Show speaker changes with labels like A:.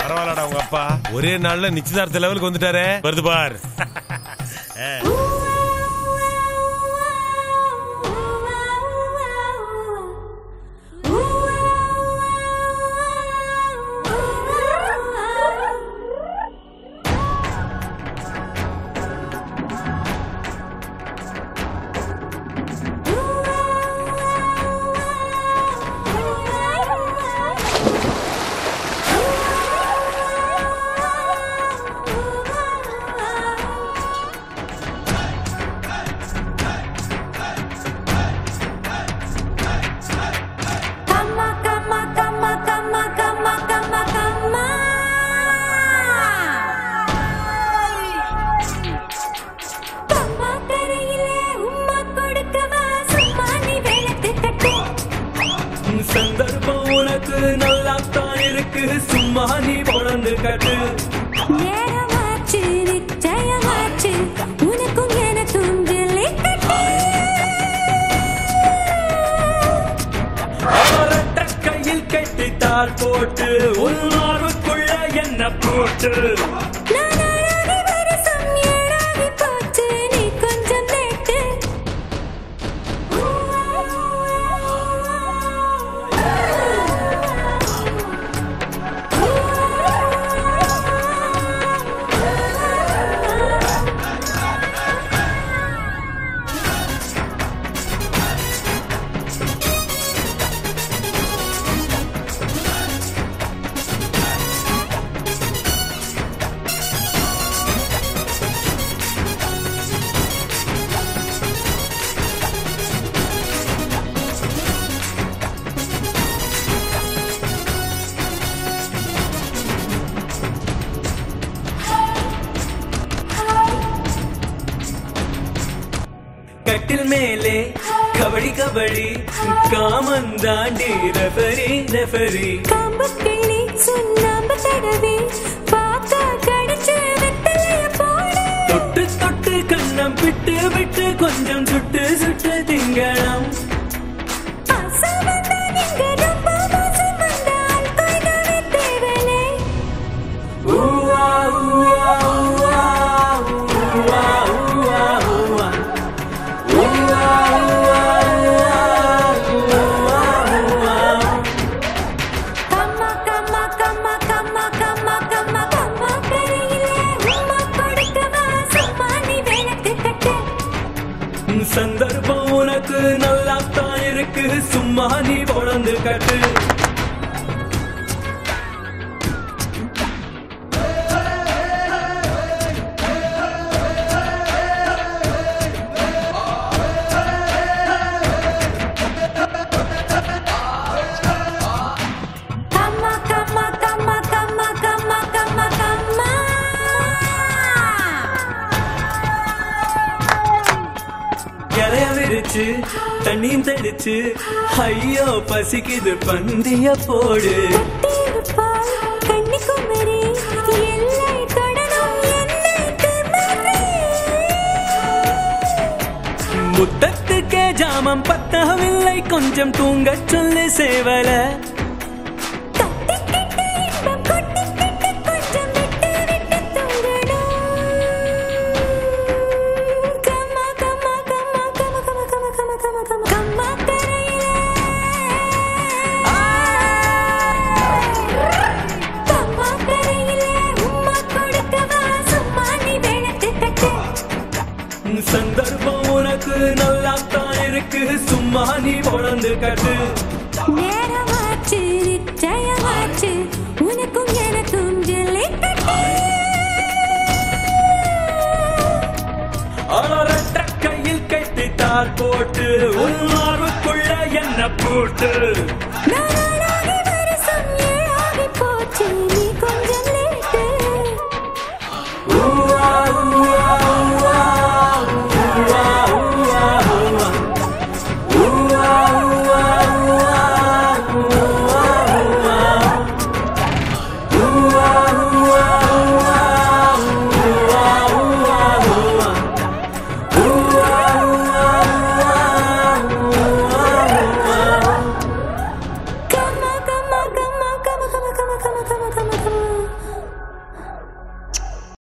A: பரவாயில்லடா உங்க அப்பா ஒரே நாள்ல நிச்சயதார்த்த லெவலுக்கு வந்துட்டாரே வருது பார்
B: கம்மா கம்மா கம்மா கம்மா கம்மா கம்மா கம்மா கம்மா கரையிலே உம்மா கொடுக்கவா சும்மா நீ வெளுத்து கட்டு
C: சந்தர்ப்பம் உனக்கு நல்லா தான் இருக்கு சும்மா நீ பொழந்து கட்டு
B: நேரமாச்சு நிச்சயமாச்சு உனக்கும் எனக்கும் ஜல்லிக்கட்டு
C: அவரட்ட கையில் கட்டி தார் போட்டு உள்நாவுக்குள்ள என்ன போட்டு
B: நான் அழகி வருஷம் ஏழாகி போச்சு நீ கொஞ்சம் லேட்டு
C: கட்டில் மேலே கபடி கபடி காமன் தாண்டி ரெஃபரி ரெஃபரி
B: கம்பு கிள்ளி சுண்ணாம்பு தடவி பாக்கா கடிச்சு வெத்தலைய போடு
C: தொட்டு தொட்டு கண்ணம் விட்டு விட்டு கொஞ்சம் சுட்டு சுட்டு திங்கണം
B: ஆசை வந்தா நீங்க ரொம்ப மோசம் வந்தால் கொய்தாவே தேவனே
C: ஊவா ஊவா ஊவா ஊவா ஊவா ஊவா ஊவா ஊவா ஊவா
B: கம்மா கம்மா கம்மா கம்மா கம்மா கம்மா கம்மா கரையிலே உம்மா கொடுக்கவா சும்மா நீ வெளுத்து கட்டு
C: சந்தர்ப்பம் உனக்கு நல்லா தான் இருக்கு சும்மா நீ பொழந்து கட்டு
B: கம்மா கம்மா கம்மா கம்மா கம்மா கம்மா கம்மா
C: இலைய விரிச்சு தண்ணியும் தெளிச்சு ஐயோ பசிக்குது பந்திய போடு
B: கட்டியிருப்பாள் கன்னிக்குமரி எல்லை தொடரும் என்னை திமிரி
C: முத்தத்துக்கே ஜாமம் பத்தவில்லை கொஞ்சம் தூங்கச் சொல்லு சேவல
B: தட்டிக்கிட்டு இன்பம் கொட்டிக்கிட்டு கொஞ்சம் விட்டு விட்டு தூங்கணும் கம்மா கம்மா கம்மா கம்மா கம்மா கம்மா கம்மா கம்மா கம்மா கம்மா கரையிலே கம்மா கரையிலே உம்மா கொடுக்கவா சும்மா நீ வெளுத்து கட்டு
C: சந்தர்ப்பம் உனக்கு நல்லா தான் இருக்கு சும்மா நீ பொழந்து கட்டு
B: நேரமாச்சு நிச்சயமாச்சு உனக்கும் எனக்கும் ஜல்லிக்கட்டு
C: அலரட்ட கையில் கட்டி தார் போட்டு உள்நாவுக்குள்ள என்ன போட்டு
B: நான்